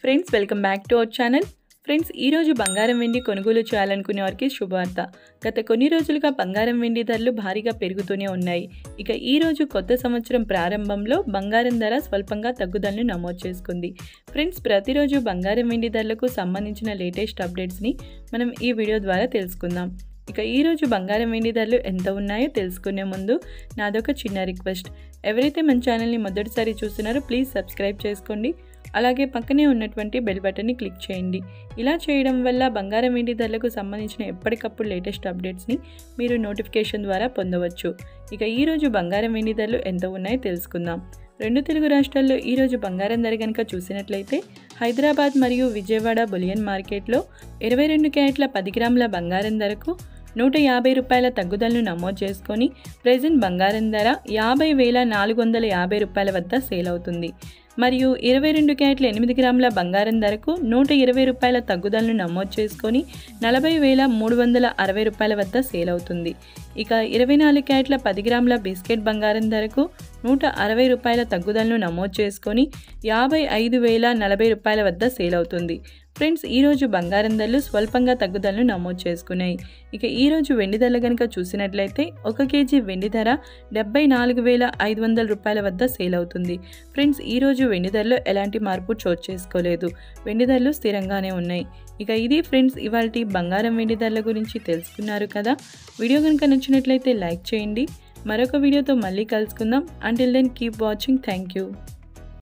friends welcome back to our channel friends ఈరోజు బంగారం వెండి కొనుగోలు చేయాలనుకునే వారికి శుభవార్త గత కొన్ని రోజులుగా బంగారం వెండి ధరలు భారీగా పెరుగుతూనే ఉన్నాయి ఇక ఈ రోజు కొత్త సంవత్సరం ప్రారంభంలో బంగారం ధర స్వల్పంగా తగ్గుదలను నమోదు చేసుకుంది ఫ్రెండ్స్ ప్రతిరోజు బంగారం వెండి ధరలకు సంబంధించిన లేటెస్ట్ అప్డేట్స్ని మనం ఈ వీడియో ద్వారా తెలుసుకుందాం ఇక ఈరోజు బంగారం వెండి ధరలు ఎంత ఉన్నాయో తెలుసుకునే ముందు నాదొక చిన్న రిక్వెస్ట్ ఎవరైతే మన ఛానల్ని మొదటిసారి చూస్తున్నారో ప్లీజ్ సబ్స్క్రైబ్ చేసుకోండి అలాగే పక్కనే ఉన్నటువంటి బెల్ బటన్ని క్లిక్ చేయండి ఇలా చేయడం వల్ల బంగారం వెండి ధరలకు సంబంధించిన ఎప్పటికప్పుడు లేటెస్ట్ అప్డేట్స్ని మీరు నోటిఫికేషన్ ద్వారా పొందవచ్చు ఇక ఈరోజు బంగారం వెండి ధరలు ఎంత ఉన్నాయో తెలుసుకుందాం రెండు తెలుగు రాష్ట్రాల్లో ఈరోజు బంగారం ధర కనుక చూసినట్లయితే హైదరాబాద్ మరియు విజయవాడ బులియన్ మార్కెట్లో ఇరవై రెండు క్యారెట్ల పది గ్రాముల బంగారం ధరకు నూట యాభై రూపాయల తగ్గుదలను నమోదు చేసుకొని ప్రెజెంట్ బంగారం ధర యాభై వేల నాలుగు వందల యాభై రూపాయల వద్ద సేల్ అవుతుంది మరియు ఇరవై రెండు క్యారెట్ల ఎనిమిది గ్రాముల బంగారం ధరకు నూట ఇరవై రూపాయల తగ్గుదలను నమోదు చేసుకొని నలభై వేల మూడు వందల అరవై రూపాయల వద్ద సేల్ అవుతుంది ఇక ఇరవై నాలుగు క్యారెట్ల పది గ్రాముల బిస్కెట్ బంగారం ధరకు నూట అరవై రూపాయల తగ్గుదలను నమోదు చేసుకొని యాభై ఐదు వేల నలభై రూపాయల వద్ద సేల్ అవుతుంది ఫ్రెండ్స్ ఈరోజు బంగారం ధరలు స్వల్పంగా తగ్గుదలను నమోదు చేసుకున్నాయి ఇక ఈరోజు వెండి ధరలు కనుక చూసినట్లయితే ఒక కేజీ వెండి ధర డెబ్బై నాలుగు వేల ఐదు వందల రూపాయల వద్ద సేల్ అవుతుంది ఫ్రెండ్స్ ఈరోజు వెండి ధరలో ఎలాంటి మార్పు చోటు చేసుకోలేదు వెండి ధరలు స్థిరంగానే ఉన్నాయి ఇక ఇది ఫ్రెండ్స్ ఇవాళ బంగారం వెండి ధరల గురించి తెలుసుకున్నారు కదా వీడియో కనుక నచ్చినట్లయితే లైక్ చేయండి మరొక వీడియోతో మళ్ళీ కలుసుకుందాం until then keep watching thank you